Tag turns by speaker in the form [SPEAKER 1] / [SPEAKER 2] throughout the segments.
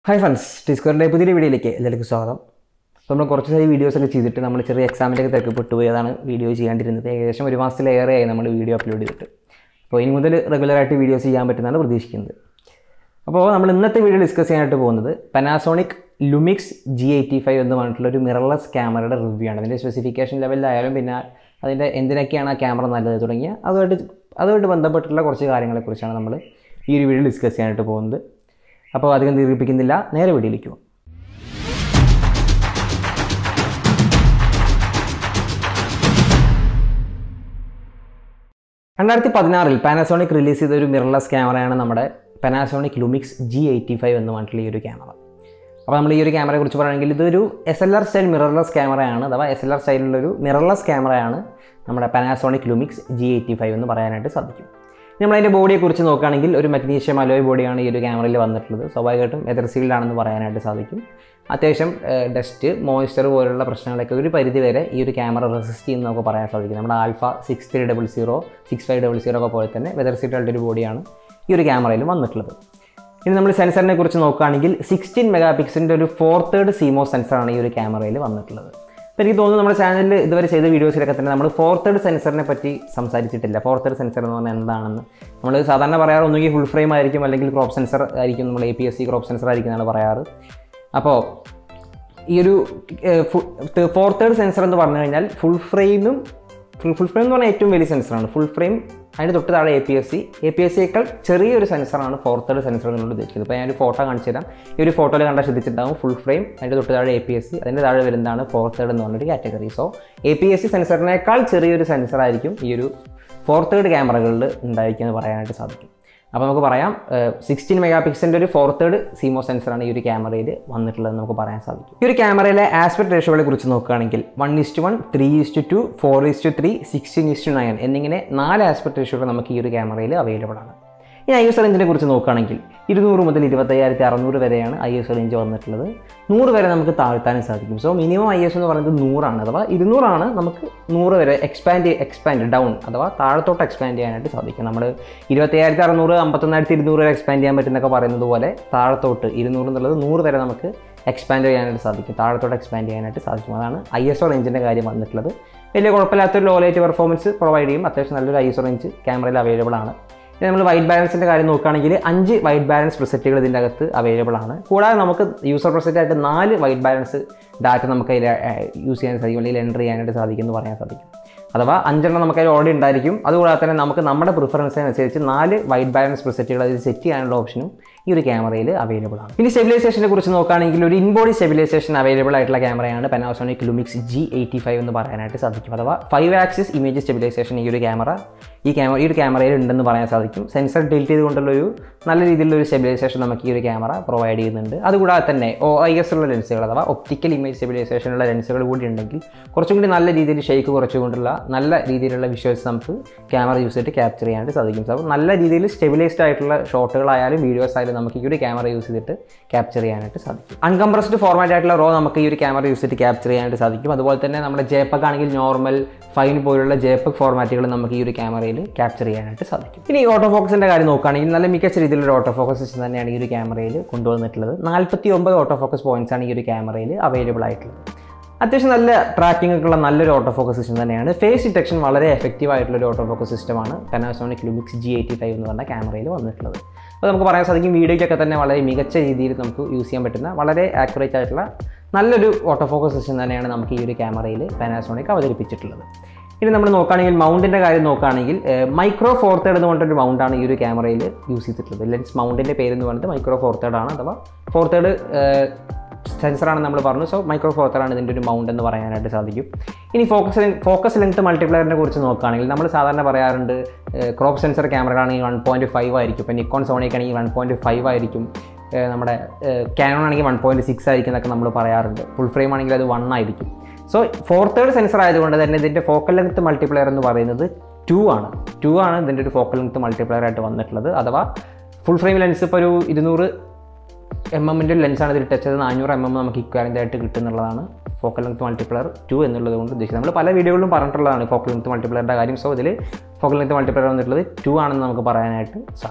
[SPEAKER 1] hi friends ഡിസ്കവറിൻ്റെ പുതിയൊരു വീഡിയോയിലേക്ക് എല്ലാവർക്കും സ്വാഗതം അപ്പോൾ നമ്മൾ കുറച്ച് സാരി വീഡിയോസൊക്കെ ചെയ്തിട്ട് നമ്മൾ ചെറിയ എക്സാമിൻ്റെ ഒക്കെ തിരക്കപ്പെട്ടു പോയി അതാണ് വീഡിയോ ചെയ്യാണ്ടിരുന്നത് ഏകദേശം ഒരു മാസത്തിലേറെയായി നമ്മൾ വീഡിയോ അപ്ലോഡ് ചെയ്തിട്ട് അപ്പോൾ ഇനി മുതൽ റെഗുലറായിട്ട് വീഡിയോസ് ചെയ്യാൻ പറ്റുന്നതാണ് പ്രതീക്ഷിക്കുന്നത് അപ്പോൾ നമ്മൾ ഇന്നത്തെ വീഡിയോ ഡിസ്കസ് ചെയ്യാനായിട്ട് പോകുന്നത് Panasonic Lumix G eighty five എന്ന് പറഞ്ഞിട്ടുള്ള ഒരു മിറർലെസ് ക്യാമറയുടെ റിവ്യൂ ആണ് അതിൻ്റെ സ്പെസിഫിക്കേഷൻ ലെവലിലായാലും പിന്നെ അതിൻ്റെ എന്തിനൊക്കെയാണ് ആ ക്യാമറ നല്ലത് തുടങ്ങിയ അതുമായിട്ട് അതുമായിട്ട് ബന്ധപ്പെട്ടുള്ള കുറച്ച് കാര്യങ്ങളെക്കുറിച്ചാണ് നമ്മൾ ഈ ഒരു വീഡിയോ ഡിസ്കസ് ചെയ്യാനായിട്ട് പോകുന്നത് അപ്പോൾ അധികം ദീർഘിപ്പിക്കുന്നില്ല നേരെ വീഡിയോയിലേക്ക് പോകും രണ്ടായിരത്തി പതിനാറിൽ പാനാസോണിക് റിലീസ് ചെയ്ത ഒരു മിറർലെസ് ക്യാമറയാണ് നമ്മുടെ Panasonic Lumix G eighty five എന്ന് പറഞ്ഞിട്ടുള്ള ഈ ഒരു ക്യാമറ അപ്പോൾ നമ്മൾ ഈ ഒരു ക്യാമറയെ കുറിച്ച് പറയുകയാണെങ്കിൽ ഇതൊരു S L R style mirrorless ക്യാമറയാണ് അഥവാ എസ് എൽ ആർ സ്റ്റൈലിലുള്ളൊരു മിറർലെസ് ക്യാമറയാണ് നമ്മുടെ Panasonic Lumix G eighty five എന്ന് പറയാനായിട്ട് സാധിക്കും നമ്മളതിൻ്റെ ബോഡിയെ കുറിച്ച് നോക്കുകയാണെങ്കിൽ ഒരു മഗ്നീഷ്യം അലോയ് ബോഡിയാണ് ഈ ഒരു ക്യാമറയിൽ വന്നിട്ടുള്ളത് സ്വാഭാവികമായിട്ടും എതർ സീൽഡാണെന്ന് പറയാനായിട്ട് സാധിക്കും അത്യാവശ്യം ഡസ്റ്റ് മോയ്സ്ചർ പോലുള്ള പ്രശ്നങ്ങളൊക്കെ ഒരു പരിധി വരെ ഈ ഒരു ക്യാമറ റെസിസ്റ്റ് ചെയ്യുന്ന നമുക്ക് പറയാൻ സാധിക്കും നമ്മുടെ Alpha six three double zero six five double zero ഒക്കെ പോലെ തന്നെ വെതർ സീൽഡുകളുടെ ഒരു ബോഡിയാണ് ഈ ഒരു ക്യാമറയിൽ വന്നിട്ടുള്ളത് ഇനി നമ്മൾ സെൻസറിനെ കുറിച്ച് നോക്കുകയാണെങ്കിൽ സിക്സ്റ്റീൻ മെഗാ പിക്സലിൻ്റെ ഒരു ഫോർ തേർഡ് സീമോ സെൻസറാണ് ഈ ഒരു ക്യാമറയിൽ വന്നിട്ടുള്ളത് അപ്പോൾ എനിക്ക് തോന്നുന്നു നമ്മുടെ ചാനലിൽ ഇതുവരെ ചെയ്ത വീഡിയോസിലൊക്കെ തന്നെ നമ്മൾ ഫോർ തേർഡ് സെൻസറിനെ പറ്റി സംസാരിച്ചിട്ടില്ല ഫോർ തേർഡ് സെൻസർ എന്ന് പറഞ്ഞാൽ എന്താണെന്ന് നമ്മൾ സാധാരണ പറയാറ് ഒന്നുകിൽ ഫുൾ ഫ്രെയിം ആയിരിക്കും അല്ലെങ്കിൽ ക്രോപ്പ് സെൻസർ ആയിരിക്കും നമ്മൾ A P S C crop sensor ആയിരിക്കും എന്നാണ് പറയാറ് അപ്പോൾ ഈ ഒരു ഫോർ തേർഡ് സെൻസർ എന്ന് പറഞ്ഞു കഴിഞ്ഞാൽ ഫുൾ ഫ്രെയിമും ഫുൾ ഫുൾ ഫ്രെയിം എന്ന് പറഞ്ഞാൽ ഏറ്റവും വലിയ സെൻസറാണ് ഫുൾ ഫ്രെയിം അതിന് തൊട്ട് താഴെ A P S C A P S സിയേക്കാൾ ചെറിയൊരു സെൻസറാണ് ഫോർ തേർഡ് സെൻസർ എന്നുള്ളത് ഉദ്ദേശിക്കുന്നത് ഇപ്പോൾ ഞാനൊരു ഫോട്ടോ കാണിച്ചു തരാം ഈ ഒരു ഫോട്ടോയിൽ കണ്ടാൽ ശ്രദ്ധിച്ചിട്ടുണ്ടാകും ഫുൾ ഫ്രെയിം അതിൻ്റെ തൊട്ട് താഴെ എ പി എസ് സി അതിൻ്റെ താഴെ വരുന്നതാണ് ഫോർ തേർഡ് എന്ന് പറഞ്ഞൊരു category so A P S C സെൻസറിനേക്കാൾ ചെറിയൊരു സെൻസറായിരിക്കും ഈ ഒരു ഫോർ തേർഡ് ക്യാമറകളിൽ ഉണ്ടായിരിക്കും എന്ന് പറയാനായിട്ട് സാധിക്കും അപ്പോൾ നമുക്ക് പറയാം സിക്സ്റ്റീൻ മെഗാ പിക്സലിൻ്റെ ഒരു ഫോർ തേർഡ് സീമോ സെൻസറാണ് ഈ ഒരു ക്യാമറയിൽ വന്നിട്ടുള്ളതെന്ന് നമുക്ക് പറയാൻ സാധിക്കും ഈ ഒരു ക്യാമറയിലെ ആസ്പെക്ട് റേഷ്യോകളെ കുറിച്ച് നോക്കുകയാണെങ്കിൽ one is to one three is to two four is to three sixteen is to nine എന്നിങ്ങനെ നാല് ആസ്പെക്ട് റേഷ്യോകൾ നമുക്ക് ഈ ഒരു ക്യാമറയിൽ അവൈലബിൾ ആണ് ഇനി ഐ എസ് റേഞ്ചിനെ കുറിച്ച് നോക്കുകയാണെങ്കിൽ ഇരുന്നൂറ് മുതൽ ഇരുപത്തയ്യായിരത്തി അറുന്നൂറ് വരെയാണ് ഐ എസ് റേഞ്ച് വന്നിട്ടുള്ളത് നൂറ് വരെ നമുക്ക് താഴ്ത്താനും സാധിക്കും സോ മിനിമം ഐ എസ് എന്ന് പറയുന്നത് നൂറാണ് അഥവാ ഇരുന്നൂറാണ് നമുക്ക് നൂറ് വരെ എക്സ്പാൻഡ് എക്സ്പാൻഡ് ഡൗൺ അഥവാ താഴത്തോട്ട് എക്സ്പാൻഡ് ചെയ്യാനായിട്ട് സാധിക്കും നമ്മൾ ഇരുപത്തയ്യായിരത്തി അറുന്നൂറ് അമ്പത്തൊന്നായിരത്തി ഇരുന്നൂറ് വരെ എക്സ്പാൻഡ് ചെയ്യാൻ പറ്റുന്നൊക്കെ പറയുന്നത് പോലെ താഴത്തോട്ട് ഇരുന്നൂറ് എന്നുള്ളത് നൂറ് വരെ നമുക്ക് എക്സ്പാൻഡ് ചെയ്യാനായിട്ട് സാധിക്കും താഴത്തോട്ട് എക്സ്പാൻഡ് ചെയ്യാനായിട്ട് സാധിക്കും അതാണ് ഐ എസ് ഒ റേഞ്ചിൻ്റെ കാര്യം വന്നിട്ടുള്ളത് വലിയ കുഴപ്പമില്ലാത്തൊരു ലോ ലൈറ്റ് പെർഫോമൻസ് പ്രൊവൈഡ് ചെയ്യും അത്യാവശ്യം നല്ലൊരു ഐ എസ് ഒ റേഞ്ച് ക്യാമറയിൽ അവൈലബിൾ ആണ് ഇനി നമ്മൾ വൈറ്റ് ബാലൻസിൻ്റെ കാര്യം നോക്കുകയാണെങ്കിൽ അഞ്ച് വൈറ്റ് ബാലൻസ് പ്രിസെറ്റുകൾ ഇതിൻ്റെ അകത്ത് അവൈലബിൾ ആണ് കൂടാതെ നമുക്ക് യൂസർ പ്രിസെറ്റ് ആയിട്ട് നാല് വൈറ്റ് ബാലൻസ് ഡാറ്റ നമുക്ക് അതിൽ യൂസ് ചെയ്യാൻ സാധിക്കും അല്ലെങ്കിൽ എൻ്റർ ചെയ്യാനായിട്ട് സാധിക്കും എന്ന് പറയാൻ സാധിക്കും അഥവാ അഞ്ചെണ്ണം നമുക്ക് അതിൽ ഓൾറെഡി ഉണ്ടായിരിക്കും അതുകൂടാതെ തന്നെ നമുക്ക് നമ്മുടെ പ്രിഫറൻസിനനുസരിച്ച് നാല് വൈറ്റ് ബാലൻസ് പ്രിസെറ്റുകൾ അതിൽ സെറ്റ് ചെയ്യാനുള്ള ഓപ്ഷനും ഈ ഒരു ക്യാമറയിൽ അവൈലബിൾ ആണ് ഇനി സ്റ്റെബിലൈസേഷനെ കുറിച്ച് നോക്കുകയാണെങ്കിൽ ഒരു ഇൻബോഡി സ്റ്റെബിലൈസേഷൻ അവൈലബിൾ ആയിട്ടുള്ള ക്യാമറയാണ് Panasonic Lumix G eighty five എന്ന് പറയാനായിട്ട് സാധിക്കും അഥവാ ഫൈവ് ആക്സിസ് ഇമേജ് സ്റ്റെബിലൈസേഷൻ ഈ ഒരു ക്യാമറ ഈ ക്യാമറ ഈ ഒരു ക്യാമറയിൽ ഉണ്ടെന്ന് പറയാൻ സാധിക്കും സെൻസർ ഡിൽറ്റ് ചെയ്തുകൊണ്ടുള്ളൊരു നല്ല രീതിയിലുള്ള ഒരു സ്റ്റെബിലൈസേഷൻ നമുക്ക് ഈ ഒരു ക്യാമറ പ്രൊവൈഡ് ചെയ്യുന്നുണ്ട് അതുകൂടാതെ തന്നെ ഒ ഐ എസ് ഉള്ള ലെൻസുകൾ അഥവാ ഒപ്റ്റിക്കൽ ഇമേജ് സ്റ്റെബിലൈസേഷൻ ഉള്ള ലെൻസുകൾ കൂടി ഉണ്ടെങ്കിൽ കുറച്ചും കൂടി നല്ല രീതിയിൽ ഷേക്ക് കുറച്ചുകൊണ്ടുള്ള നല്ല രീതിയിലുള്ള വിഷ്വൽസ് നമുക്ക് ക്യാമറ യൂസ് ചെയ്തിട്ട് ക്യാപ്ചർ ചെയ്യാനായിട്ട് സാധിക്കും അപ്പോൾ നല്ല രീതിയിൽ സ്റ്റെബിലൈസ്ഡ് ആയിട്ടുള്ള ഷോട്ടുകളായാലും വീഡിയോസ് ആയാലും നമുക്ക് ഈ ഒരു ക്യാമറ യൂസ് ചെയ്തിട്ട് ക്യാപ്ചർ ചെയ്യാനായിട്ട് സാധിക്കും അൺകംപ്രസ്ഡ് ഫോർമാറ്റ് ആയിട്ടുള്ള റോ നമുക്ക് ഈ ഒരു ക്യാമറ യൂസ് ചെയ്തിട്ട് ക്യാപ്ചർ ചെയ്യാനായിട്ട് സാധിക്കും അതുപോലെ തന്നെ നമ്മുടെ ജേപ്പക് ആണെങ്കിൽ നോർമൽ ഫൈൻ പോലുള്ള ജേപ്പക് ഫോർമാറ്റുകൾ നമുക്ക് ഈ ഒരു ക്യാമറയിൽ ക്യാപ്ചർ ചെയ്യാനായിട്ട് സാധിക്കും ഇനി ഓട്ടോ ഫോക്കസിൻ്റെ കാര്യം നോക്കുകയാണെങ്കിൽ നല്ല മികച്ച രീതിയിലുള്ള ഓട്ടോ ഫോക്കസ് സിസ്റ്റം തന്നെയാണ് ഈ ഒരു ക്യാമറയിൽ കൊണ്ടുവന്നിട്ടുള്ളത് നാൽപ്പത്തി ഒമ്പത് ഓട്ടോ ഫോക്കസ് പോയിന്റ്സ് ആണ് ഈ ഒരു ക്യാമറയിൽ അവൈലബിൾ ആയിട്ടുള്ളത് അത്യാവശ്യം നല്ല ട്രാക്കിംഗ് ഒക്കെ ഉള്ള നല്ലൊരു ഓട്ടോ ഫോക്കസ് സിസ്റ്റം തന്നെയാണ് ഫേസ് ഡിറ്റക്ഷൻ വളരെ എഫക്റ്റീവ് ആയിട്ടുള്ള ഒരു ഓട്ടോ ഫോക്കസ് സിസ്റ്റമാണ് Panasonic Lumix G eighty five എന്ന് പറഞ്ഞ ക്യാമറയിൽ വന്നിട്ടുള്ളത് അപ്പോൾ നമുക്ക് പറയാൻ സാധിക്കും വീഡിയോയ്ക്കൊക്കെ തന്നെ വളരെ മികച്ച രീതിയിൽ നമുക്ക് യൂസ് ചെയ്യാൻ പറ്റുന്ന വളരെ ആക്യുറേറ്റ് ആയിട്ടുള്ള നല്ലൊരു ഓട്ടോ ഫോക്കസ് സിസ്റ്റം തന്നെയാണ് നമുക്ക് ഈ ഒരു ക്യാമറയിൽ പാനാസോണിക് അവതരിപ്പിച്ചിട്ടുള്ളത് ഇനി നമ്മൾ നോക്കുകയാണെങ്കിൽ മൗണ്ടിൻ്റെ കാര്യം നോക്കുകയാണെങ്കിൽ മൈക്രോ ഫോർ തേർഡ് എന്ന് പറഞ്ഞിട്ടൊരു മൗണ്ടാണ് ഈ ഒരു ക്യാമറയിൽ യൂസ് ചെയ്തിട്ടുള്ളത് ലെൻസ് മൗണ്ടിൻ്റെ പേര് എന്ന് പറയുന്നത് മൈക്രോ ഫോർ തേർഡ് ആണ് അഥവാ ഫോർ തേർഡ് സെൻസറാണ് നമ്മൾ പറഞ്ഞു സോ മൈക്രോ ഫോർ തേർഡ് ആണ് ഇതിൻ്റെ ഒരു മൗണ്ട് എന്ന് പറയാനായിട്ട് സാധിക്കും ഇനി ഫോക്കസ് ഫോക്കസ് ലെങ്ത് മൾട്ടിപ്ലയറിനെ കുറിച്ച് നോക്കുകയാണെങ്കിൽ നമ്മൾ സാധാരണ പറയാറുണ്ട് ക്രോപ്പ് സെൻസർ ക്യാമറകളാണെങ്കിൽ വൺ പോയിൻറ്റ് ഫൈവ് ആയിരിക്കും ഇപ്പോൾ നിക്കോൺ സോണിയൊക്കെ ആണെങ്കിൽ വൺ പോയിൻറ്റ് ഫൈവ് ആയിരിക്കും നമ്മുടെ ക്യാനോൺ ആണെങ്കിൽ വൺ പോയിൻറ്റ് സിക്സ് ആയിരിക്കും എന്നൊക്കെ നമ്മൾ പറയാറുണ്ട് ഫുൾ ഫ്രെയിം ആണെങ്കിൽ അത് വൺ ആയിരിക്കും സോ ഫോർ തേർഡ് സെൻസർ ആയതുകൊണ്ട് തന്നെ ഇതിൻ്റെ ഫോക്കൽ ലെങ്ത് മൾട്ടിപ്ലയർ എന്ന് പറയുന്നത് ടു ആണ് ടു ആണ് ഇതിൻ്റെ ഒരു ഫോക്കൽ ലെങ്ത് മൾട്ടിപ്ലയർ ആയിട്ട് വന്നിട്ടുള്ളത് അഥവാ ഫുൾ ഫ്രെയിം ലെൻസ് ഇപ്പോൾ ഒരു ഇരുന്നൂറ് എം എമ്മിൻ്റെ ലെൻസാണ് ഇതിൽ ടച്ച് ചെയ്ത് നാനൂറ് എം എം നമുക്ക് ഇക്വാലൻ്റ് ആയിട്ട് കിട്ടുന്നുള്ളതാണ് ഫോക്കൽ ലെങ്ത് മൾട്ടിപ്ലയർ ടു എന്നുള്ളത് കൊണ്ട് ഉദ്ദേശിക്കുന്നത് നമ്മൾ പല വീഡിയോകളിലും പറഞ്ഞിട്ടുള്ളതാണ് ഫോക്കൽ ലെങ്ത് മൾട്ടിപ്ലയറിൻ്റെ കാര്യം സോ ഇതിൽ ഫോക്കൽ ലെങ്ത് മൾട്ടിപ്ലയർ വന്നിട്ടുള്ളത് ടു ആണെന്ന് നമുക്ക് പറയാനായിട്ട് സാധിക്കും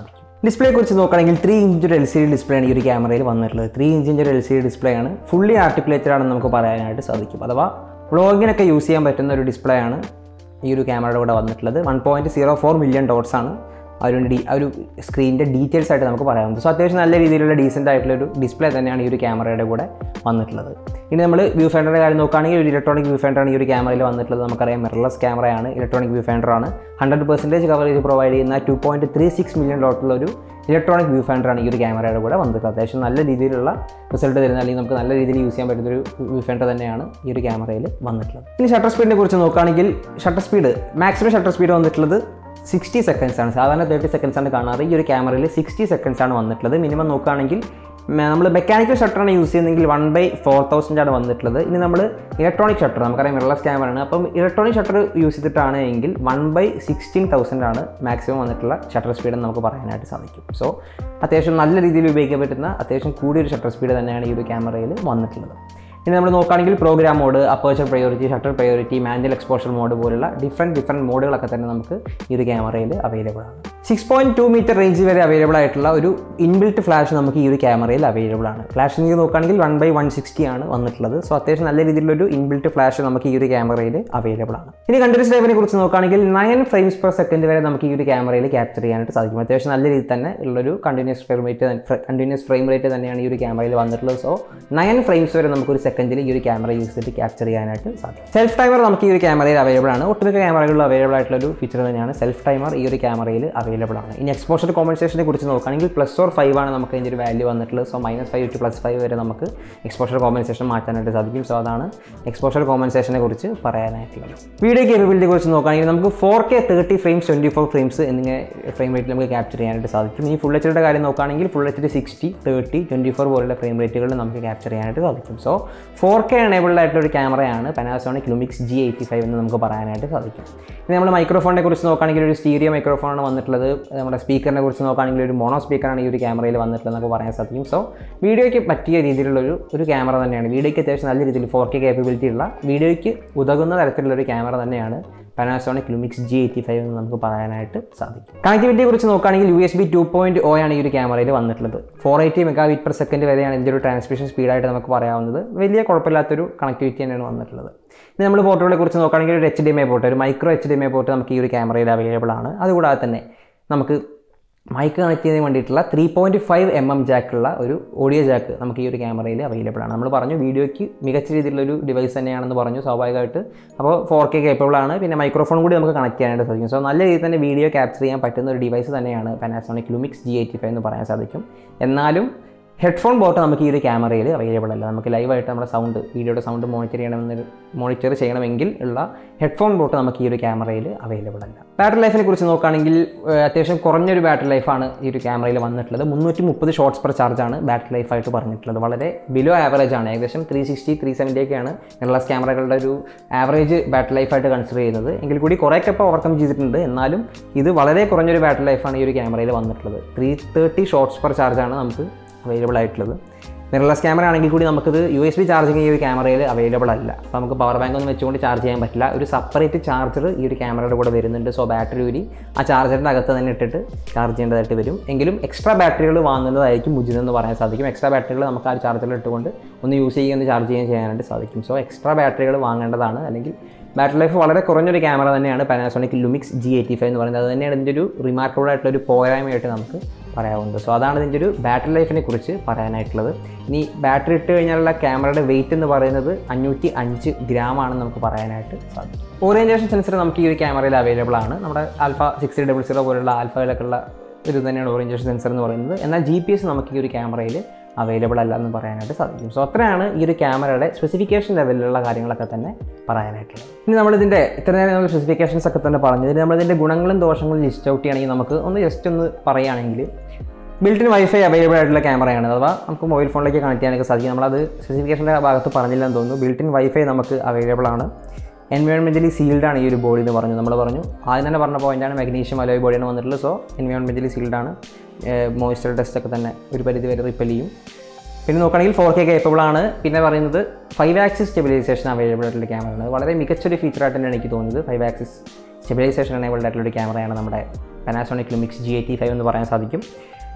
[SPEAKER 1] ഡിസ്പ്ലേയെ കുറിച്ച് നോക്കുകയാണെങ്കിൽ ത്രീ ഇഞ്ച് ഒരു എൽ സി ഡി ഡിസ്പ്ലേ ആണ് ഈ ഒരു ക്യാമറയിൽ വന്നിട്ടുള്ളത് ത്രീ ഇഞ്ചിൻ്റെ ഒരു എൽ സി ഡി ഡിസ്പ്ലേ ആണ് ഫുള്ളി ആർട്ടിക്കുലേറ്റഡ് ആണെന്ന് നമുക്ക് പറയാനായിട്ട് സാധിക്കും അഥവാ വ്ളോഗിനൊക്കെ യൂസ് ചെയ്യാൻ പറ്റുന്ന ഒരു ഡിസ്പ്ലേ ആണ് ഈ ഒരു ക്യാമറയുടെ കൂടെ വന്നിട്ടുള്ളത് one point zero four million dots ആണ് ആ ഒരു ഡി ആ ഒരു സ്ക്രീനിൻ്റെ ഡീറ്റെയിൽസ് ആയിട്ട് നമുക്ക് പറയാവുന്നത് സോ അത്യാവശ്യം നല്ല രീതിയിലുള്ള ഡീസൻ്റ് ആയിട്ടുള്ള ഒരു ഡിസ്പ്ലേ തന്നെയാണ് ഈ ഒരു ക്യാമറയുടെ കൂടെ വന്നിട്ടുള്ളത് ഇനി നമ്മൾ വ്യൂ ഫൈൻഡറിൻ്റെ കാര്യം നോക്കുകയാണെങ്കിൽ ഒരു ഇലക്ട്രോണിക് വ്യൂ ഫൈൻഡറാണ് ഈ ഒരു ക്യാമറയിൽ വന്നിട്ടുള്ളത് നമുക്കറിയാം മിറർലെസ് ക്യാമറയാണ് ഇലക്ട്രോണിക് വ്യൂ ഫൈൻഡറാണ് ഹൺഡ്രഡ് പെർസെൻറ്റേജ് കവറേജ് പ്രൊവൈഡ് ചെയ്യുന്ന two point three six million ഡോട്ടുള്ള ഒരു ഇലക്ട്രോണിക് വ്യൂ ഫൈൻഡറാണ് ഈ ഒരു ക്യാമറയുടെ കൂടെ വന്നിട്ടുള്ളത് അത്യാവശ്യം നല്ല രീതിയിലുള്ള റിസൾട്ട് തരുന്ന അല്ലെങ്കിൽ നമുക്ക് നല്ല രീതിയിൽ യൂസ് ചെയ്യാൻ പറ്റുന്ന ഒരു വ്യൂ ഫൈൻഡർ തന്നെയാണ് ഈ ഒരു ക്യാമറയിൽ വന്നിട്ടുള്ളത് ഇനി ഷട്ടർ സ്പീഡിനെ കുറിച്ച് നോക്കുകയാണെങ്കിൽ shutter speed maximum shutter speed വന്നിട്ടുള്ളത് സിക്സ്റ്റി സെക്കൻഡ്സ് ആണ് സാധാരണ തേർട്ടി സെക്കൻഡ്സ് ആണ് കാണാറ് ഈ ഒരു ക്യാമറയിൽ സിക്സ്റ്റി സെക്കൻഡ്സ് ആണ് വന്നിട്ടുള്ളത് മിനിമം നോക്കുകയാണെങ്കിൽ നമ്മൾ മെക്കാനിക്കൽ ഷട്ടറാണ് യൂസ് ചെയ്യുന്നതെങ്കിൽ വൺ ബൈ ഫോർ തൗസൻഡ് ആണ് വന്നിട്ടുള്ളത് ഇനി നമ്മൾ ഇലക്ട്രോണിക് ഷട്ടർ നമുക്കറിയാം മിറർലെസ് ക്യാമറയാണ് അപ്പം ഇലക്ട്രോണിക് ഷട്ടർ യൂസ് ചെയ്തിട്ടാണ് എങ്കിൽ വൺ ബൈ സിക്സ്റ്റീൻ തൗസൻഡ് ആണ് മാക്സിമം വന്നിട്ടുള്ള ഷട്ടർ സ്പീഡ് എന്ന് നമുക്ക് പറയാനായിട്ട് സാധിക്കും സോ അത്യാവശ്യം നല്ല രീതിയിൽ ഉപയോഗിക്കാൻ പറ്റുന്ന അത്യാവശ്യം കൂടിയൊരു ഷട്ടർ സ്പീഡ് തന്നെയാണ് ഈ ഒരു ക്യാമറയിൽ വന്നിട്ടുള്ളത് ഇനി നമ്മൾ നോക്കുകയാണെങ്കിൽ program mode aperture priority shutter priority manual exposure mode പോലുള്ള ഡിഫറെൻറ്റ് ഡിഫറെൻറ്റ് മോഡുകളൊക്കെ തന്നെ നമുക്ക് ഈ ഒരു ക്യാമറയിൽ അവൈലബിൾ ആണ് six point two metre range വരെ അവൈലബിൾ ആയിട്ടുള്ള ഒരു ഇൻബിൽറ്റ് ഫ്ലാഷ് നമുക്ക് ഈ ഒരു ക്യാമറയിൽ അവൈലബിൾ ആണ് ഫ്ലാഷ് നിങ്ങൾ നോക്കുകയാണെങ്കിൽ വൺ ബൈ വൺ സിക്സ്റ്റി ആണ് വന്നിട്ടുള്ളത് സോ അത്യാവശ്യം നല്ല രീതിയിലൊരു ഇൻബിൽറ്റ് ഫ്ലാഷ് നമുക്ക് ഈ ഒരു ക്യാമറയിൽ അവൈലബിൾ ആണ് ഇനി കണ്ടിന്യൂസ് ടൈമിനെ കുറിച്ച് നോക്കുകയാണെങ്കിൽ നയൻ ഫ്രെയിംസ് പെർ സെക്കൻഡ് വരെ നമുക്ക് ഈ ഒരു ക്യാമറയിൽ ക്യാപ്ചർ ചെയ്യാനായിട്ട് സാധിക്കും അത്യാവശ്യം നല്ല രീതിയിൽ തന്നെ ഉള്ളൊരു continuous frame rate continuous frame rate തന്നെയാണ് ഈ ഒരു ക്യാമറയിൽ വന്നിട്ടുള്ളത് സോ നയൻ ഫ്രെയിംസ് വരെ നമുക്ക് ഒരു സെക്കൻഡിൽ ഈ ഒരു ക്യാമറ യൂസ് ചെയ്തിട്ട് ക്യാപ്ചർ ചെയ്യാനായിട്ട് സാധിക്കും സെൽഫ് ടൈമർ നമുക്ക് ഈ ഒരു ക്യാമറയിൽ അവൈലബിൾ ആണ് ഒട്ടുമിക്ക ക്യാമറകളിൽ അവൈലബിൾ ആയിട്ടുള്ള ഒരു ഫീച്ചർ തന്നെയാണ് സെൽഫ് ടൈമർ ഈ ഒരു ക്യാമറയിൽ അവൈലബിൾ ആണ് ഇനി എക്സ്പോഷർ കോമ്പൻസേഷനെ കുറിച്ച് നോക്കുകയാണെങ്കിൽ പ്ലസ് ഓർ ഫൈവ് ആണ് നമുക്ക് ഇതിൻ്റെ ഒരു വാല്യൂ വന്നിട്ടുള്ളത് so minus five to plus five വരെ നമുക്ക് എക്സ്പോഷർ കോമ്പൻസേഷൻ മാറ്റാനായിട്ട് സാധിക്കും സോ അതാണ് എക്സ്പോഷർ കോമ്പൻസേഷനെ കുറിച്ച് പറയാനായിട്ടുള്ളത് വീഡിയോ കേപ്പബിലിറ്റി കുറിച്ച് നോക്കുകയാണെങ്കിൽ നമുക്ക് four K thirty frames twenty four frames എന്നിങ്ങനെ ഫ്രെയിം റേറ്റിൽ നമുക്ക് ക്യാപ്ചർ ചെയ്യാനായിട്ട് സാധിക്കും ഇനി ഫുൾ എച്ച് ഡിയുടെ കാര്യം നോക്കുകയാണെങ്കിൽ full H D sixty thirty twenty four പോലുള്ള ഫ്രെയിം റേറ്റുകളിൽ നമുക്ക് ക്യാപ്ചർ ചെയ്യാനായിട്ട് സാധിക്കും സോ ഫോർ കെ എനേബിൾഡ് ആയിട്ടുള്ള ഒരു ക്യാമറയാണ് Panasonic Lumix G eighty five എന്ന് നമുക്ക് പറയാനായിട്ട് സാധിക്കും ഇനി നമ്മൾ മൈക്രോഫോണിനെ കുറിച്ച് നോക്കുകയാണെങ്കിൽ ഒരു സ്റ്റീരിയോ മൈക്രോഫോണാണ് വന്നിട്ടുള്ളത് നമ്മുടെ സ്പീക്കറിനെ കുറിച്ച് നോക്കുകയാണെങ്കിൽ ഒരു മോണോ സ്പീക്കറാണ് ഈ ഒരു ക്യാമറയിൽ വന്നിട്ടുള്ളത് നമുക്ക് പറയാൻ സാധിക്കും സോ വീഡിയോയ്ക്ക് പറ്റിയ രീതിയിലുള്ള ഒരു ഒരു ക്യാമറ തന്നെയാണ് വീഡിയോയ്ക്ക് അത്യാവശ്യം നല്ല രീതിയിൽ ഫോർ കെ കേപ്പബിലിറ്റി ഉള്ള വീഡിയോയ്ക്ക് ഉതകുന്ന തരത്തിലുള്ള ഒരു ക്യാമറ തന്നെയാണ് Panasonic Lumix G eighty five എന്ന് നമുക്ക് പറയാനായിട്ട് സാധിക്കും കണക്ടിവിറ്റിയെ കുറിച്ച് നോക്കുകയാണെങ്കിൽ U S B two point O ആണ് ഈ ഒരു ക്യാമറയിൽ വന്നിട്ടുള്ളത് four eighty megabit per second വരെയാണ് ഇതിൻ്റെ ഒരു ട്രാൻസ്മിഷൻ സ്പീഡായിട്ട് നമുക്ക് പറയാവുന്നത് വലിയ കുഴപ്പമില്ലാത്തൊരു കണക്ടിവിറ്റി തന്നെയാണ് വന്നിട്ടുള്ളത് ഇനി നമ്മൾ പോർട്ടുകളെ കുറിച്ച് നോക്കുകയാണെങ്കിൽ ഒരു H D M I port ഒരു micro H D M I port നമുക്ക് ഈ ഒരു ക്യാമറയിൽ അവൈലബിൾ ആണ് അതുകൂടാതെ തന്നെ നമുക്ക് മൈക്ക് കണക്ട് ചെയ്യുന്നതിന് വേണ്ടിയിട്ടുള്ള three point five M M ജാക്കുള്ള ഒരു ഓഡിയോ ജാക്ക് നമുക്ക് ഈ ഒരു ക്യാമറയിൽ അവൈലബിൾ ആണ് നമ്മൾ പറഞ്ഞു വീഡിയോയ്ക്ക് മികച്ച രീതിയിലുള്ളൊരു ഡിവൈസ് തന്നെയാണെന്ന് പറഞ്ഞു സ്വാഭാവികമായിട്ട് അപ്പോൾ ഫോർ കെ കേപ്പബിൾ ആണ് പിന്നെ മൈക്രോഫോൺ കൂടി നമുക്ക് കണക്ട് ചെയ്യാനായിട്ട് സാധിക്കും സോ നല്ല രീതിയിൽ തന്നെ വീഡിയോ ക്യാപ്ചർ ചെയ്യാൻ പറ്റുന്ന ഒരു ഡിവൈസ് തന്നെയാണ് Panasonic Lumix G eighty five എന്ന് പറയാൻ സാധിക്കും എന്നാലും ഹെഡ്ഫോൺ ബോട്ട് നമുക്ക് ഈ ഒരു ക്യാമറയിൽ അവൈലബിൾ അല്ല നമുക്ക് ലൈവായിട്ട് നമ്മുടെ സൗണ്ട് വീഡിയോയുടെ സൗണ്ട് മോണിറ്റർ ചെയ്യണമെന്ന് മോണിറ്റർ ചെയ്യണമെങ്കിൽ ഉള്ള ഹെഡ്ഫോൺ ബോട്ട് നമുക്ക് ഈ ഒരു ക്യാമറയിൽ അവൈലബിൾ അല്ല ബാറ്ററി ലൈഫിനെ കുറിച്ച് നോക്കുകയാണെങ്കിൽ ഏഹ്, അത്യാവശ്യം കുറഞ്ഞൊരു ബാറ്ററി ലൈഫാണ് ഈ ഒരു ക്യാമറയിൽ വന്നിട്ടുള്ളത് മുന്നൂറ്റി മുപ്പത് ഷോട്ട്സ് പെർ ചാർജാണ് ബാറ്ററി ലൈഫായിട്ട് പറഞ്ഞിട്ടുള്ളത് വളരെ ബിലോ ആവറേജ് ആണ് ഏകദേശം ത്രീ സിക്സ്റ്റി ത്രീ സെവൻറ്റി ഒക്കെയാണ് മിറർലെസ് ക്യാമറകളുടെ ഒരു ആവറേജ് ബാറ്ററി ലൈഫായിട്ട് കൺസിഡർ ചെയ്യുന്നത് എങ്കിൽ കൂടി കുറേയൊക്കെ ഇപ്പോൾ ഓവർകം ചെയ്തിട്ടുണ്ട് എന്നാലും ഇത് വളരെ കുറഞ്ഞൊരു ബാറ്ററി ലൈഫാണ് ഈ ഒരു ക്യാമറയിൽ വന്നിട്ടുള്ളത് ത്രീ തേർട്ടി ഷോട്ട്സ് പെർ ചാർജാണ് നമുക്ക് അവൈലബിൾ ആയിട്ടുള്ളത് മിറർലെസ് ക്യാമറ ആണെങ്കിൽ കൂടി നമുക്കിത് യു എസ് ബി ചാർജിങ് ഈ ഒരു ക്യാമറയിൽ അവൈലബിൾ അല്ല അപ്പോൾ നമുക്ക് പവർ ബാങ്ക് ഒന്നും വെച്ചുകൊണ്ട് ചാർജ് ചെയ്യാൻ പറ്റില്ല ഒരു സെപ്പറേറ്റ് ചാർജർ ഈ ഒരു ക്യാമറയുടെ കൂടെ വരുന്നുണ്ട് സോ ബാറ്ററി ഊരി ആ ചാർജറിൻ്റെ അകത്ത് തന്നെ ഇട്ടിട്ട് ചാർജ് ചെയ്യേണ്ടതായിട്ട് വരും എങ്കിലും എക്സ്ട്രാ ബാറ്ററികൾ വാങ്ങുന്നതായിരിക്കും ഉചിതം എന്ന് പറയാൻ സാധിക്കും എക്സ്ട്രാ ബാറ്ററികൾ നമുക്ക് ആ ചാർജറിൽ ഇട്ടുകൊണ്ട് ഒന്ന് യൂസ് ചെയ്യുകയും ഒന്ന് ചാർജ് ചെയ്യുകയും ചെയ്യാനായിട്ട് സാധിക്കും സോ എക്സ്ട്രാ ബാറ്ററികൾ വാങ്ങേണ്ടതാണ് അല്ലെങ്കിൽ ബാറ്ററി ലൈഫ് വളരെ കുറഞ്ഞൊരു ക്യാമറ തന്നെയാണ് Panasonic Lumix G eighty five എന്ന് പറയുന്നത് അത് തന്നെയാണ് ഇതിൻ്റെ ഒരു റിമാർക്കബിൾ ആയിട്ടുള്ള ഒരു പോരായ്മയായിട്ട് നമുക്ക് പറയാവുന്നത് സോ അതാണ് ഇതിൻ്റെ ഒരു ബാറ്ററി ലൈഫിനെ കുറിച്ച് പറയാനായിട്ടുള്ളത് ഇനി ബാറ്ററി ഇട്ട് കഴിഞ്ഞാലുള്ള ക്യാമറയുടെ വെയിറ്റ് എന്ന് പറയുന്നത് അഞ്ഞൂറ്റി അഞ്ച് ഗ്രാം ആണെന്ന് നമുക്ക് പറയാനായിട്ട് സാധിക്കും ഓറിയൻറ്റേഷൻ സെൻസർ നമുക്ക് ഈ ഒരു ക്യാമറയിൽ അവൈലബിൾ ആണ് നമ്മുടെ ആൽഫ സിക്സ് ഡബിൾ സീറോ പോലുള്ള ആൽഫയിലൊക്കെ ഉള്ള ഒരു തന്നെയാണ് ഓറിയൻറ്റേഷൻ സെൻസർ എന്ന് പറയുന്നത് എന്നാൽ ജി പി എസ് നമുക്ക് ഈ ഒരു ക്യാമറയിൽ അവൈലബിൾ അല്ല എന്ന് പറയാനായിട്ട് സാധിക്കും സോ അത്രയാണ് ഈ ഒരു ക്യാമറയുടെ സ്പെസിഫിക്കേഷൻ ലെവലിലുള്ള കാര്യങ്ങളൊക്കെ തന്നെ പറയാനായിട്ടുള്ളത് ഇനി നമ്മളിതിൻ്റെ ഇത്ര നേരം നമ്മൾ സ്പെസിഫിക്കേഷൻസ് ഒക്കെ തന്നെ പറഞ്ഞു ഇതിന് നമ്മളിതിൻ്റെ ഗുണങ്ങളും ദോഷങ്ങളും ലിസ്റ്റ് ഔട്ട് ചെയ്യുകയാണെങ്കിൽ നമുക്ക് ഒന്ന് ജസ്റ്റ് ഒന്ന് പറയുകയാണെങ്കിൽ ബിൽറ്റിൻ വൈഫൈ അവൈലബിൾ ആയിട്ടുള്ള ക്യാമറയാണ് അഥവാ നമുക്ക് മൊബൈൽ ഫോണിലേക്ക് കണക്ട് ചെയ്യാനൊക്കെ സാധിക്കും നമ്മളത് സ്പെസിഫിക്കേഷൻ്റെ ഭാഗത്ത് പറഞ്ഞില്ലെന്ന് തോന്നുന്നു ബിൽറ്റിൻ വൈഫൈ നമുക്ക് അവൈലബിൾ ആണ് എൻവയോൺമെൻറ്റലി സീൽഡ് ആണ് ഈ ഒരു ബോഡി എന്ന് പറഞ്ഞു നമ്മൾ പറഞ്ഞു ആദ്യം തന്നെ പറഞ്ഞ പോയിന്റാണ് മാഗ്നീഷ്യം അലോയ് ബോഡിയാണ് വന്നിട്ടുള്ളത് സോ എൻവയോൺമെൻറ്റലി സീൽഡ് ആണ് മോയ്സ്ചർ ടെസ്റ്റ് ഒക്കെ തന്നെ ഒരു പരിധി വരെ റിപ്പൽ ചെയ്യും പിന്നെ നോക്കുകയാണെങ്കിൽ ഫോർ കെ കേപ്പബിൾ ആണ് പിന്നെ പറയുന്നത് ഫൈവ് ആക്സിസ് സ്റ്റെബിലൈസേഷൻ അവൈലബിൾ ആയിട്ടുള്ള ക്യാമറയാണ് വളരെ മികച്ചൊരു ഫീച്ചറായിട്ട് തന്നെയാണ് എനിക്ക് തോന്നുന്നത് ഫൈവ് ആക്സിസ് സ്റ്റെബിലൈസേഷൻ എനേബിൾഡ് ആയിട്ടുള്ള ഒരു ക്യാമറയാണ് നമ്മുടെ Panasonic Lumix G eighty five എന്ന് പറയാൻ സാധിക്കും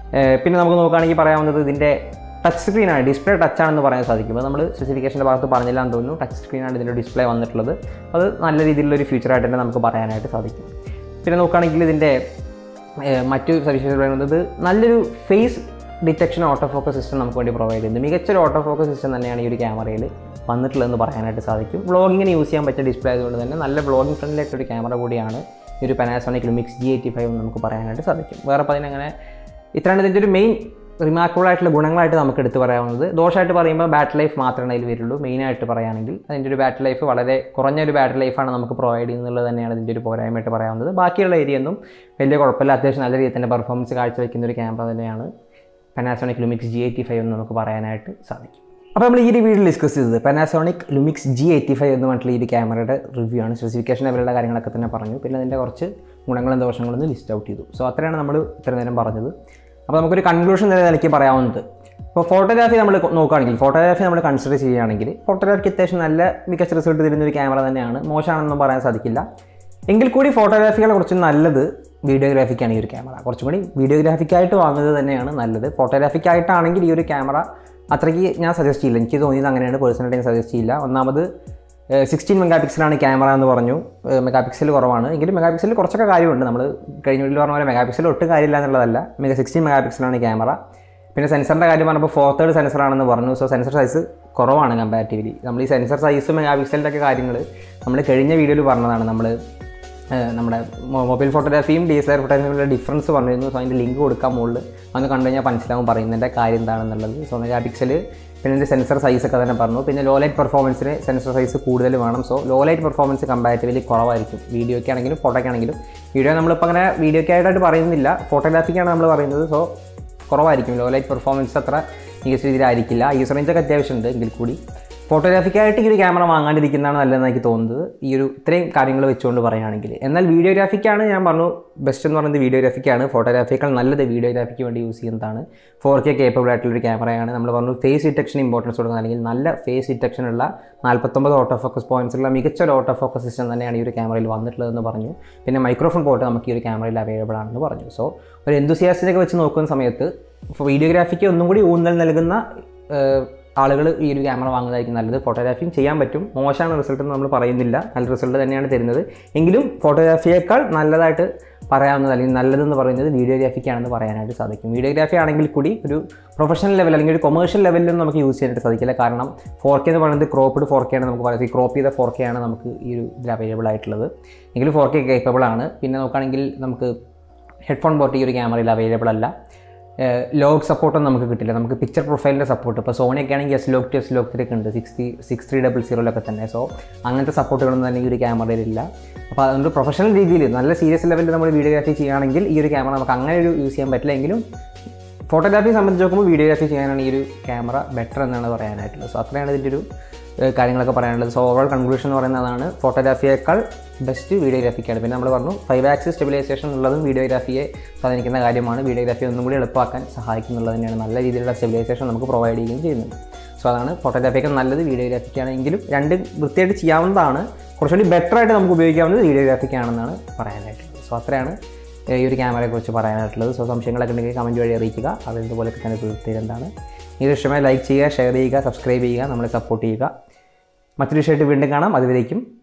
[SPEAKER 1] ഏഹ് പിന്നെ നമുക്ക് നോക്കുകയാണെങ്കിൽ പറയാവുന്നത് ഇതിൻ്റെ ടച്ച് സ്ക്രീനാണ് ഡിസ്പ്ലേ ടച്ച് ആണെന്ന് പറയാൻ സാധിക്കും അപ്പോൾ നമ്മൾ സ്പെസിഫിക്കേഷൻ്റെ ഭാഗത്ത് പറഞ്ഞില്ല എന്ന് തോന്നുന്നു ടച്ച് സ്ക്രീനാണ് ഇതിൻ്റെ ഡിസ്പ്ലേ വന്നിട്ടുള്ളത് അത് നല്ല രീതിയിലുള്ള ഒരു ഫീച്ചറായിട്ട് തന്നെ നമുക്ക് പറയാനായിട്ട് സാധിക്കും പിന്നെ നോക്കുകയാണെങ്കിൽ ഇതിൻ്റെ ഏഹ് മറ്റു സവിശേഷത പറയുന്നത് നല്ലൊരു face detection auto focus system നമുക്ക് വേണ്ടി പ്രൊവൈഡ് ചെയ്യുന്നത് മികച്ചൊരു ഓട്ടോ ഫോക്കസ് സിസ്റ്റം തന്നെയാണ് ഈ ഒരു ക്യാമറയിൽ വന്നിട്ടുള്ളതെന്ന് പറയാനായിട്ട് സാധിക്കും വ്ളോഗിങ്ങിന് യൂസ് ചെയ്യാൻ പറ്റിയ ഡിസ്പ്ലേ ആയതുകൊണ്ട് തന്നെ നല്ല വ്ളോഗിംഗ് ഫ്രണ്ട്ലി ആയിട്ടൊരു ക്യാമറ കൂടിയാണ് ഈ ഒരു Panasonic Lumix G eighty five നമുക്ക് പറയാനായിട്ട് സാധിക്കും വേറെ അപ്പോൾ അതിനങ്ങനെ ഇത്രയാണ് ഇതിൻ്റെ ഒരു മെയിൻ റിമാർക്കബിൾ ആയിട്ടുള്ള ഗുണങ്ങളായിട്ട് നമുക്ക് എടുത്ത് പറയാവുന്നത് ദോഷമായിട്ട് പറയുമ്പോൾ ബാറ്ററി ലൈഫ് മാത്രമേ അതിൽ വരുള്ളൂ മെയിനായിട്ട് പറയുകയാണെങ്കിൽ അതിൻ്റെ ഒരു ബാറ്ററി ലൈഫ് വളരെ കുറഞ്ഞ ഒരു ബാറ്ററി ലൈഫാണ് നമുക്ക് പ്രൊവൈഡ് ചെയ്യുന്നുള്ളത് തന്നെയാണ് ഇതിൻ്റെ ഒരു പോരായ്മയായിട്ട് പറയാവുന്നത് ബാക്കിയുള്ള ഏരിയ ഒന്നും വലിയ കുഴപ്പമില്ല അത്യാവശ്യം നല്ല രീതിയിൽ തന്നെ പെർഫോമൻസ് കാഴ്ചവെക്കുന്ന ഒരു ക്യാമറ തന്നെയാണ് Panasonic Lumix G eighty five എന്ന് നമുക്ക് പറയാനായിട്ട് സാധിക്കും അപ്പോൾ നമ്മൾ ഈ ഒരു വീഡിയോ ഡിസ്കസ് ചെയ്തത് Panasonic Lumix G eighty five എന്ന് പറഞ്ഞിട്ടുള്ള ഈ ഒരു ക്യാമറയുടെ റിവ്യൂ ആണ് സ്പെസിഫിക്കേഷൻ ലെവലുള്ള കാര്യങ്ങളൊക്കെ തന്നെ പറഞ്ഞു പിന്നെ അതിൻ്റെ കുറച്ച് ഗുണങ്ങളും ദോഷങ്ങളും ഒന്ന് ലിസ്റ്റ് ഔട്ട് ചെയ്തു സോ അത്രയാണ് നമ്മൾ ഇത്ര നേരം പറഞ്ഞത് അപ്പോൾ നമുക്കൊരു കൺക്ലൂഷൻ നില നിലയ്ക്ക് പറയാവുന്നത് ഇപ്പോൾ ഫോട്ടോഗ്രാഫി നമ്മൾ നോക്കുകയാണെങ്കിൽ ഫോട്ടോഗ്രാഫി നമ്മൾ കൺസിഡർ ചെയ്യുകയാണെങ്കിൽ ഫോട്ടോഗ്രാഫിക്ക് അത്യാവശ്യം നല്ല മികച്ച റിസൾട്ട് തരുന്ന ഒരു ക്യാമറ തന്നെയാണ് മോശമാണെന്നൊന്നും പറയാൻ സാധിക്കില്ല എങ്കിൽ കൂടി ഫോട്ടോഗ്രാഫികളെ കുറച്ച് നല്ലത് വീഡിയോഗ്രാഫിക്കാണ് ഈ ഒരു ക്യാമറ കുറച്ചും കൂടി വീഡിയോഗ്രാഫിക്കായിട്ട് വാങ്ങുന്നത് തന്നെയാണ് നല്ലത് ഫോട്ടോഗ്രാഫിക്കായിട്ടാണെങ്കിൽ ഈ ഒരു ക്യാമറ അത്രയ്ക്ക് ഞാൻ സജസ്റ്റ് ചെയ്യില്ല എനിക്ക് തോന്നിയത് അങ്ങനെയാണ് പേഴ്സണലായിട്ട് ഞാൻ സജസ്റ്റ് ചെയ്യില്ല ഒന്നാമത് സിക്സ്റ്റീൻ മെഗാ പിക്സലാണ് ക്യാമറ എന്ന് പറഞ്ഞു മെഗാ പിക്സൽ കുറവാണ് എങ്കിലും മെഗാ പിക്സലിൽ കുറച്ചൊക്കെ കാര്യമുണ്ട് നമ്മൾ കഴിഞ്ഞ വീട്ടിൽ പറഞ്ഞ പോലെ മെഗാ പിക്സൽ ഒട്ടും കാര്യമില്ല എന്നുള്ളതല്ല മെഗാ സിക്സ്റ്റീൻ മെഗാ പിക്സലാണ് ക്യാമറ പിന്നെ സെൻസറിൻ്റെ കാര്യം പറഞ്ഞപ്പോൾ ഫോർ തേർഡ് സെൻസറാണെന്ന് പറഞ്ഞു സോ സെൻസർ സൈസ് കുറവാണ് കമ്പാരിറ്റീവ്ലി നമ്മൾ ഈ സെൻസർ സൈസ് മെഗാ പിക്സലിൻ്റെ ഒക്കെ കാര്യങ്ങൾ നമ്മൾ കഴിഞ്ഞ വീഡിയോയിൽ പറഞ്ഞതാണ് നമ്മൾ ഏഹ് നമ്മുടെ മൊ- മൊബൈൽ ഫോട്ടോഗ്രാഫിയും ഡി എസ് ആർ ഫോട്ടോഗ്രാഫിയുള്ള ഡിഫറൻസ് പറഞ്ഞിരുന്നു സോ അതിൻ്റെ ലിങ്ക് കൊടുക്കാൻ മുകളിൽ അന്ന് കണ്ടു കഴിഞ്ഞാൽ മനസ്സിലാവും പറയുന്നതിൻ്റെ കാര്യം എന്താണെന്നുള്ളത് സോ മെഗാ പിക്സൽ പിന്നെ ഇതിൻ്റെ സെൻസർ സൈസ് ഒക്കെ തന്നെ പറഞ്ഞു പിന്നെ ലോ ലൈറ്റ് പെർഫോമൻസിന് സെൻസർ സൈസ് കൂടുതൽ വേണം so low light performance comparatively കുറവായിരിക്കും വീഡിയോയ്ക്ക് ആണെങ്കിലും ഫോട്ടോയ്ക്ക് ആണെങ്കിലും വീഡിയോ നമ്മളിപ്പോൾ അങ്ങനെ വീഡിയോയ്ക്ക് ആയിട്ട് പറയുന്നില്ല ഫോട്ടോഗ്രാഫിക്കാണ് നമ്മൾ പറയുന്നത് സോ കുറവായിരിക്കും ലോ ലൈറ്റ് പെർഫോമൻസ് അത്ര മികച്ച രീതിയിലായിരിക്കില്ല യൂസർ റേഞ്ചൊക്കെ അത്യാവശ്യമുണ്ട് എങ്കിൽ കൂടി ഫോട്ടോഗ്രാഫിക്കായിട്ട് ഈ ഒരു ക്യാമറ വാങ്ങാണ്ടിരിക്കുന്നതാണ് നല്ലതെന്ന് എനിക്ക് തോന്നുന്നത് ഈ ഒരു ഇത്രയും കാര്യങ്ങൾ വെച്ചുകൊണ്ട് പറയുകയാണെങ്കിൽ എന്നാൽ വീഡിയോഗ്രാഫിക്കാണ് ഞാൻ പറഞ്ഞു ബെസ്റ്റ് എന്ന് പറയുന്നത് വീഡിയോഗ്രാഫിക്കാണ് ഫോട്ടോഗ്രാഫിയേക്കാൾ നല്ലത് വീഡിയോഗ്രാഫിക്ക് വേണ്ടി യൂസ് ചെയ്യുന്നതാണ് ഫോർ കെ കേപ്പബിൾ ആയിട്ടുള്ള ഒരു ക്യാമറയാണ് നമ്മൾ പറഞ്ഞു ഫേസ് ഡിറ്റക്ഷൻ ഇമ്പോർട്ടൻസ് കൊടുക്കുന്നത് അല്ലെങ്കിൽ നല്ല ഫേസ് ഡിറ്റക്ഷൻ ഉള്ള നാൽപ്പത്തൊമ്പത് ഓട്ടോ ഫോക്കസ് പോയിന്റ്സ് ഉള്ള മികച്ച ഒരു ഓട്ടോ ഫോക്കസ് സിസ്റ്റം തന്നെയാണ് ഈ ഒരു ക്യാമറയിൽ വന്നിട്ടുള്ളതെന്ന് പറഞ്ഞു പിന്നെ മൈക്രോഫോൺ പോർട്ട് നമുക്ക് ഈ ഒരു ക്യാമറയിൽ അവൈലബിൾ ആണെന്ന് പറഞ്ഞു സോ ഒരു എന്തുസിയാസ്റ്റിനൊക്കെ വെച്ച് നോക്കുന്ന സമയത്ത് വീഡിയോഗ്രാഫിക്ക് ഒന്നും കൂടി ഊന്നൽ നൽകുന്ന ആളുകൾ ഈ ഒരു ക്യാമറ വാങ്ങുന്നതായിരിക്കും നല്ലത് ഫോട്ടോഗ്രാഫിയും ചെയ്യാൻ പറ്റും മോശമാണ് റിസൾട്ട് എന്ന് നമ്മൾ പറയുന്നില്ല നല്ല റിസൾട്ട് തന്നെയാണ് തരുന്നത് എങ്കിലും ഫോട്ടോഗ്രാഫിയേക്കാൾ നല്ലതായിട്ട് പറയാവുന്നത് അല്ലെങ്കിൽ നല്ലതെന്ന് പറയുന്നത് വീഡിയോഗ്രാഫിക്കാണെന്ന് പറയാനായിട്ട് സാധിക്കും വീഡിയോഗ്രാഫി ആണെങ്കിൽ കൂടി ഒരു പ്രൊഫഷണൽ ലെവൽ അല്ലെങ്കിൽ ഒരു കൊമേഴ്ഷ്യൽ ലെവലിലും നമുക്ക് യൂസ് ചെയ്യാനായിട്ട് സാധിക്കില്ല കാരണം ഫോർ കെ എന്ന് പറയുന്നത് ക്രോപ്പ്ഡ് ഫോർ കെ ആണ് നമുക്ക് പറയുന്നത് ഈ ക്രോപ്പ് ചെയ്ത ഫോർ കെ ആണ് നമുക്ക് ഈ ഒരു ഇതിൽ അവൈലബിൾ ആയിട്ടുള്ളത് എങ്കിലും ഫോർ കെ കേപ്പബിൾ ആണ് പിന്നെ നോക്കുകയാണെങ്കിൽ നമുക്ക് ഹെഡ്ഫോൺ പോർട്ട് ഈ ഒരു ക്യാമറയിൽ അവൈലബിൾ അല്ല ലോഗ് സപ്പോർട്ടൊന്നും നമുക്ക് കിട്ടില്ല നമുക്ക് പിക്ചർ പ്രൊഫൈലിൻ്റെ സപ്പോർട്ട് ഇപ്പോൾ സോണിയൊക്കെ ആണെങ്കിൽ S log two S log three ഒക്കെ ഉണ്ട് സിക്സ്റ്റി സിക്സ് ത്രീ ഡബിൾ സീറോയിലൊക്കെ തന്നെ സോ അങ്ങനത്തെ സപ്പോർട്ടുകളൊന്നും തന്നെ ഈ ഒരു ക്യാമറയിലില്ല അപ്പോൾ അതുകൊണ്ട് പ്രൊഫഷണൽ രീതിയിൽ നല്ല സീരിയസ് ലെവലിൽ നമ്മൾ വീഡിയോഗ്രാഫി ചെയ്യുകയാണെങ്കിൽ ഈ ഒരു ക്യാമറ നമുക്ക് അങ്ങനെ ഒരു യൂസ് ചെയ്യാൻ പറ്റില്ല എങ്കിലും ഫോട്ടോഗ്രാഫി സംബന്ധിച്ച് നോക്കുമ്പോൾ വീഡിയോഗ്രാഫി ചെയ്യാനാണ് ഈ ഒരു ക്യാമറ ബെറ്റർ എന്നാണ് പറയാനായിട്ടുള്ളത് സോ അത്രയാണ് ഇതിൻ്റെ ഒരു ഏഹ്, കാര്യങ്ങളൊക്കെ പറയാനുള്ളത് സോ ഓവറോൾ കൺക്ലൂഷൻ എന്ന് പറയുന്നതാണ് ഫോട്ടോഗ്രാഫിയേക്കാൾ ബെസ്റ്റ് വീഡിയോഗ്രാഫിക്കാണ് പിന്നെ നമ്മൾ പറഞ്ഞു ഫൈവ് ആക്സിസ് സ്റ്റെബിലൈസേഷൻ ഉള്ളതും വീഡിയോഗ്രാഫിയെ സ്വാധീനിക്കുന്ന കാര്യമാണ് വീഡിയോഗ്രാഫി ഒന്നും കൂടി എളുപ്പമാക്കാൻ സഹായിക്കുന്നുള്ളത് തന്നെയാണ് നല്ല രീതിയിലുള്ള സ്റ്റെബിലൈസേഷൻ നമുക്ക് പ്രൊവൈഡ് ചെയ്യുകയും ചെയ്യുന്നുണ്ട് സോ അതാണ് ഫോട്ടോഗ്രാഫിയൊക്കെ നല്ലത് വീഡിയോഗ്രാഫിക്കാണെങ്കിലും രണ്ടും വൃത്തിയായിട്ട് ചെയ്യാവുന്നതാണ് കുറച്ചുകൂടി ബെറ്റർ ആയിട്ട് നമുക്ക് ഉപയോഗിക്കാവുന്നത് വീഡിയോഗ്രാഫിക്കാണെന്നാണ് പറയാനായിട്ടുള്ളത് സോ അത്രയാണ് ഈ ഒരു ക്യാമറയെക്കുറിച്ച് പറയാനായിട്ടുള്ളത് സോ സംശയങ്ങളൊക്കെ ഉണ്ടെങ്കിൽ കമൻറ്റ് വഴി അറിയിക്കുക അത് ഇതുപോലൊക്കെ തന്നെ തീർച്ചയായും എന്താണ് ഇത് ഇഷ്ടമായി ലൈക്ക് ചെയ്യുക ഷെയർ ചെയ്യുക സബ്സ്ക്രൈബ് ചെയ്യുക നമ്മളെ സപ്പോർട്ട് ചെയ്യുക മറ്റൊരു വിഷയമായിട്ട് വീണ്ടും കാണാം അതുവരേക്കും